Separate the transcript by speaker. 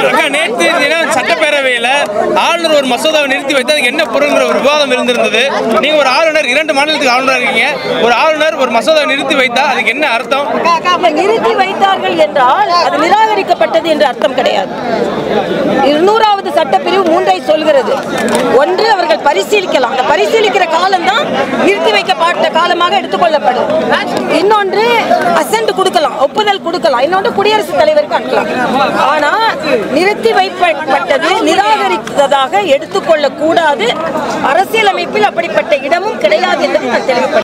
Speaker 1: அக்கா, நேற்று தினம் சட்டப்பேரவையில ஆளுநர் ஒரு மசோதாவை நிறுத்தி வைத்து அதுக்கு என்ன பொருள்ங்கிற ஒரு விவாதம் இருந்திருந்தது நீங்க ஒரு ஆளுநர் இரண்டு மாநிலத்துக்கு ஆளுநர் இருக்கீங்க ஒரு ஆளுநர் ஒரு மசோதாவை நிறுத்தி வைத்தா அதுக்கு என்ன அர்த்தம்
Speaker 2: நிறுத்தி வைத்தார்கள் என்றால் அது நிராகரிக்கப்பட்டது என்று அர்த்தம் கிடையாது இருநூறாவது சட்டப்பிரிவு மூன்றை சொல்கிறது ஒன்று அவர்கள் பரிசீலிக்கலாம் அந்த பரிசீலிக்கிற காலம் தான் நிறுத்தி வைக்கப்பட்ட காலமாக எடுத்துக்கொள்ளப்படும் இன்னொன்று அசென்ட் கொடுக்கலாம் ஒப்புதல் கொடுக்கலாம் இன்னொன்று குடியரசுத் தலைவருக்கு அனுப்பலாம் ஆனா நிறுத்தி வைக்கப்பட்டது நிராகரித்ததாக எடுத்துக்கொள்ளக் கூடாது அரசியலமைப்பில் அப்படிப்பட்ட இடமும் கிடையாது என்று நான் தெளிவுபடுத்த